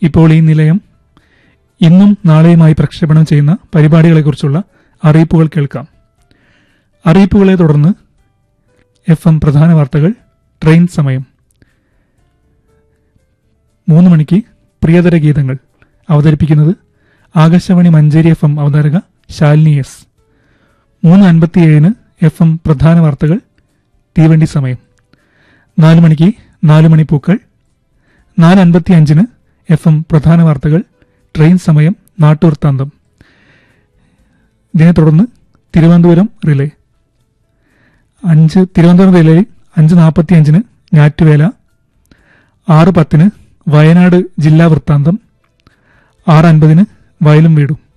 ഇപ്പോൾ ഈ നിലയം ഇന്നും നാളെയുമായി പ്രക്ഷേപണം ചെയ്യുന്ന പരിപാടികളെക്കുറിച്ചുള്ള അറിയിപ്പുകൾ കേൾക്കാം അറിയിപ്പുകളെ തുടർന്ന് എഫ് എം പ്രധാന വാർത്തകൾ ട്രെയിൻ സമയം മൂന്ന് മണിക്ക് പ്രിയതര ഗീതങ്ങൾ അവതരിപ്പിക്കുന്നത് ആകാശവാണി മഞ്ചേരി എഫ് എം അവതാരക ശാലിനി എസ് മൂന്ന് അൻപത്തിയേഴിന് എഫ് എം പ്രധാന വാർത്തകൾ തീവണ്ടി സമയം നാല് മണിക്ക് നാല് മണി പൂക്കൾ നാല് അൻപത്തി അഞ്ചിന് എഫ് എം പ്രധാന വാർത്തകൾ ട്രെയിൻ സമയം നാട്ടുവൃത്താന്തം ഇതിനെ തുടർന്ന് തിരുവനന്തപുരം റിലേ അഞ്ച് തിരുവനന്തപുരം റിലേയിൽ അഞ്ച് നാൽപ്പത്തി അഞ്ചിന് ഞാറ്റുവേല ആറ് പത്തിന് വയനാട് ജില്ലാ വൃത്താന്തം ആറ് അൻപതിന് വയലും വീടും